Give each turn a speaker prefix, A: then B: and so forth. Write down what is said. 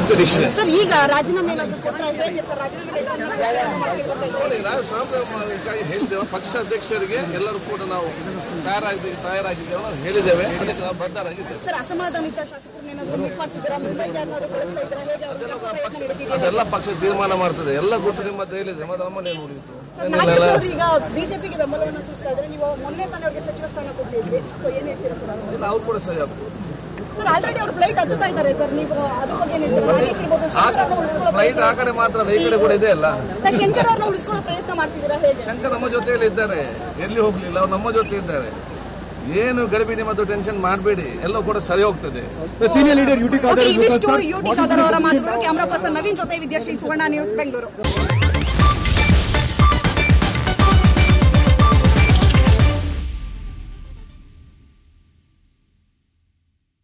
A: Decision
B: sir ಈಗ ರಾಜೀನಾಮೆ ಏನಾದ್ರು ಕೊಟ್ರೆ ಹೇಗೆ ಸರ್ ರಾಜೀನಾಮೆ
A: ನೋಡಿ ನಾವು ಸಾಂಪ್ರದಾಯಿಕವಾಗಿ ಹೇಳಿದ್ದೇವೆ ಪಕ್ಷ ಅಧ್ಯಕ್ಷರಿಗೆ ಎಲ್ಲರೂ ಕೂಡ ನಾವು ತಯಾರಾಗಿದ್ದೀವಿ ತಯಾರಾಗಿದ್ದೇವೆ ನಾವು ಹೇಳಿದ್ದೇವೆ ಅದಕ್ಕೆ ನಾವು ಬದ್ಧರಾಗಿದ್ದೇವೆ
B: ಸರ್ ಅಸಮಾಧಾನಿತ ಶಾಸಕರನ್ನ ಏನಾದ್ರು ಮೀಟ್ ಮಾಡ್ತಿದ್ದೀರಾ ಮುಂಬೈಗೆ ಯಾರನ್ನಾದ್ರು ಕಳಿಸ್ತಾ ಇದ್ದೀರಾ ಹೇಗೆ ಅವ್ರಿಗೆ ಪ್ರಯತ್ನ ನಡೀತಿದೆ
A: ಅದೆಲ್ಲ ಪಕ್ಷ ತೀರ್ಮಾನ ಮಾಡ್ತದೆ ಎಲ್ಲ ಗುಟ್ಟು ನಿಮ್ಮ ಹೇಳಿದೆ ಮತ್ತೆ ನಮ್ಮನ್ನೇ ನೋಡಿತ್ತು
B: ಸರ್ ನಾಗೇಶ್ ಅವರು ಈಗ ಬಿಜೆಪಿಗೆ ಬೆಂಬಲವನ್ನು ಸೂಚಿಸ್ತಾ ಇದ್ರೆ ನೀವು ಮೊನ್ನೆ ತಾನೇ ಅವರಿಗೆ ಸಚಿವ ಸ್ಥಾನ ಕೊಟ್ಟಿದ್ರಿ ಸೊ ಏನ್ ಹೇಳ್ತೀರಾ ಸರ್ ಅವ್ರು?
A: ಇಲ್ಲ ಅವ್ರು ಕೂಡ ಸಹಿ ಆಗ್ಬೋದು
B: ಸರ್ ಆಲ್ರೆಡಿ ಅವ್ರು ಫ್ಲೈಟ್ ಹತ್ತುತ್ತಾ ಇದ್ದಾರೆ ಸರ್ ನೀವು ಅದ್ರ ಬಗ್ಗೆ ಏನ್ ಹೇಳ್ತೀರಾ ನಾಗೇಶ್ ಇರ್ಬೋದು ಶಂಕರ್ ಅವ್ರನ್ನ ಉಳಿಸ್ಕೊಳ್ಳೋ
A: ಫ್ಲೈಟ್ ಆ ಕಡೆ ಮಾತ್ರ ಅಲ್ಲ ಈ ಕಡೆ ಕೂಡ ಇದೆ ಅಲ್ಲ
B: ಸರ್ ಶಂಕರ್ ಅವ್ರನ್ನ ಉಳಿಸ್ಕೊಳ್ಳೋ ಪ್ರಯತ್ನ ಮಾಡ್ತಿದ್ದೀರಾ ಹೇಗೆ
A: ಶಂಕರ್ ನಮ್ಮ ಜೊತೆಯಲ್ಲಿ ಇದ್ದಾರೆ ಎಲ್ಲಿ ಹೋಗ್ಲಿಲ್ಲ ಅವ್ರು ನಮ್ಮ ಜೊತೆ ಇದ್ದಾರೆ ಏನು ಗಡಿಬಿಡಿ ಮತ್ತು ಟೆನ್ಷನ್ ಮಾಡಬೇಡಿ ಎಲ್ಲ ಕೂಡ ಸರಿ ಹೋಗ್ತದೆ
C: ಸೀನಿಯರ್ ಲೀಡರ್ ಯುಟಿ
B: ಓಕೆ ಇವಿಷ್ಟು ಯು ಟಿ ಖಾದರ್ ಅವರ ಮಾತುಗಳು ಕ್ಯಾಮರಾ ಪರ್ಸನ್ ನವೀನ್ ಜೊತೆ ವಿದ್ಯಾಶ್ರೀ ಸುವರ್ಣ ನ್ಯೂಸ್ ಬೆಂಗಳೂರು